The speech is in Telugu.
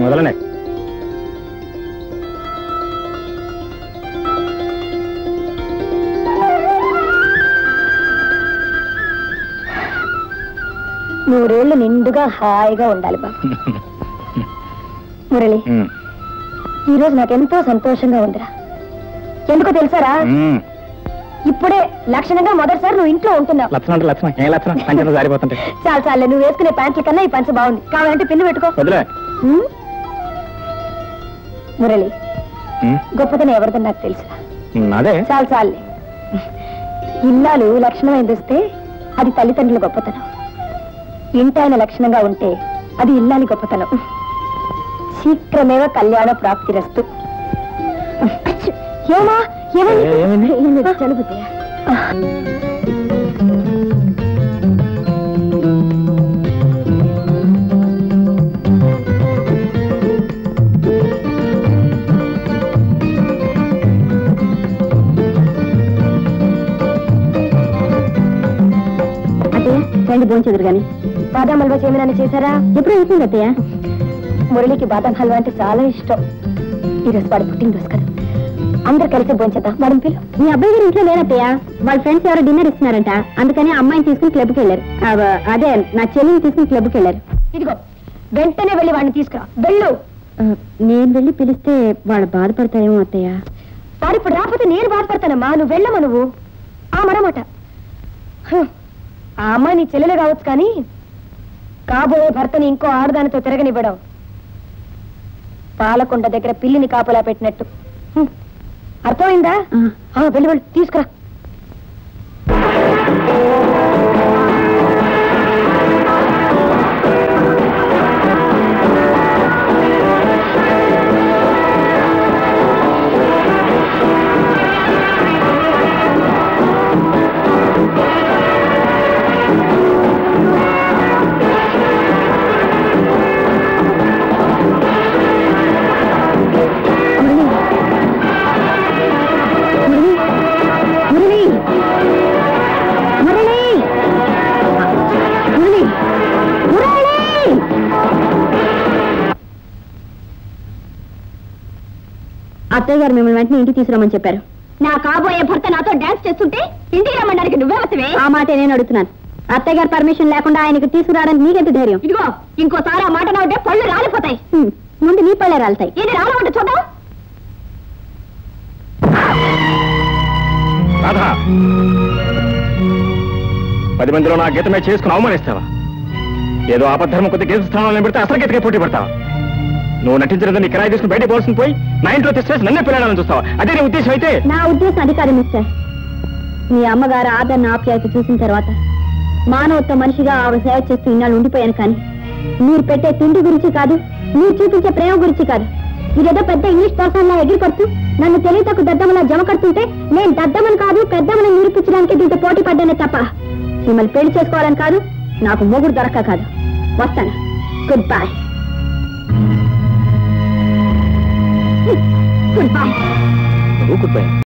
మొదలనే నూరేళ్లు నిండుగా హాయిగా ఉండాలి బాబు మురళి ఉమ్, ఈ రోజు నాకెంతో సంతోషంగా ఉందిరా ఎందుకో తెలుసారా ఉమ్. ఇప్పుడే లక్షణంగా మొదటిసారి నువ్వు ఇంట్లో ఉంటున్నావు లక్షణం అంటే లక్షణం ఏం లక్షణం పంచంలో జారిపోతుంటే చాలు చాలే నువ్వు వేసుకునే ప్యాంట్ల కన్నా ఈ పంచ బాగుంది కావాలంటే పిన్ను పెట్టుకో వదిలే ఉమ్? మురళి ఉమ్, గొప్పతనం ఎవరిదో నాకు తెలుసు ఉమ్, అదే చాలు చాలులే ఇల్లాలు లక్షణమైంది వస్తే అది తల్లిదండ్రుల గొప్పతనం ఇంటాయన లక్షణంగా ఉంటే అది ఇల్లాలి గొప్పతనం శీఘ్రమేవ కళ్యాణ ప్రాప్తిరస్తు ఏమా ఏమైంది? ఏ- ఏమైంది? ఏం లేదు, జలుబుదే. అత్తయ్య రండి భోంచెదురు గాని బాదాం హల్వా చేయమని చేశారా ఎప్పుడు అయిపోయింది అత్తయ్య మురళికి బాదాం హల్వా అంటే చాలా ఇష్టం ఈరోజు వాడు పుట్టినరోజు కదా అందరు కలిసి భోంచేద్దాం వాడిని పిలు మీ అబ్బాయి గారు ఇంట్లో లేరత్తయ్య వాళ్ళ ఫ్రెండ్స్ ఎవరో డిన్నర్ ఇస్తున్నారంట అందుకని అమ్మాయిని తీసుకుని క్లబ్కి వెళ్ళారు అవ- అదే నా చెల్లిని తీసుకుని క్లబ్కి వెళ్ళారు ఇదిగో వెంటనే వెళ్ళి వాడిని తీసుకురా వెళ్ళు నేను వెళ్ళి పిలిస్తే వాళ్ళు బాధపడతారేమో అత్తయ్య వాడు ఇప్పుడు రాకపోతే నేను బాధపడతానమ్మా నువ్వు వెళ్ళమ్మా నువ్వు ఆ మరమాట హ్మ్. ఆ అమ్మాయి నీ చెల్లెలు కావచ్చు కానీ కాబోయే భర్తని ఇంకో ఆడదానితో తిరగనివ్వడం పాలకొండ దగ్గర పిల్లిని కాపలా పెట్టినట్టు హ్మ్. అర్థమైందా ఆ, వెళ్ళి వెళ్ళి తీసుకురా మురళి మురళి మురళి మురళి అత్తయ్య గారు మిమ్మల్ని వెంటనే ఇంటికి తీసుకురమ్మని చెప్పారు నా కాబోయే భర్త నాతో డాన్స్ చేస్తుంటే ఇంటికి రమ్మడానికి నువ్వే వస్తవే ఆ మాట నేను అడుగుతున్నాను అత్తయ్య గారి పర్మిషన్ లేకుండా ఆయనకు తీసుకురావడానికి నీకెంత ధైర్యం ఇదిగో ఇంకోసారి ఆ మాట నవ్వుంటే పళ్ళు రాలిపోతాయి ముందు నీ పళ్ళే రాలుతాయి ఇది రాలమంటే చూద్దాం రాధా పది మందిలో నా గీతమే చేసుకుని అవమానిస్తావా ఏదో ఆపద్ధర్మం కొద్ది గీత స్థానంలో పెడితే అసలు గీతకే పోటీ పడతావా నువ్వు నటించిన నీ కిరాయి తీసుకుని బయట పోవాల్సింది పోయి నా ఇంట్లో తెచ్చేసి నన్నే పిల్లడాలని చూస్తావా అదే నీ ఉద్దేశం అయితే నా ఉద్దేశం అది కాదు మిస్టర్ మీ అమ్మగారు ఆదరణ ఆప్యాయత చూసిన తర్వాత మానవత్వ మనిషిగా ఆవిడ సేవ చేస్తూ ఇన్నాళ్ళు ఉండిపోయాను కానీ మీరు పెట్టే తిండి గురించి కాదు మీరు చూపించే ప్రేమ గురించి కాదు ఇదేదో పెద్ద ఇంగ్లీష్ పర్సన్ లా ఎగిరి కొడుతూ నన్ను తెలియతకు దద్దమలా జమ కడుతుంటే నేను దద్దమని కాదు పెద్దమని నిరూపించడానికి దీంతో పోటీ పడ్డానే తప్ప మిమ్మల్ని పెళ్లి చేసుకోవాలని కాదు నాకు మొగుడు దొరక్క కాదు వస్తాను good boy good boy good by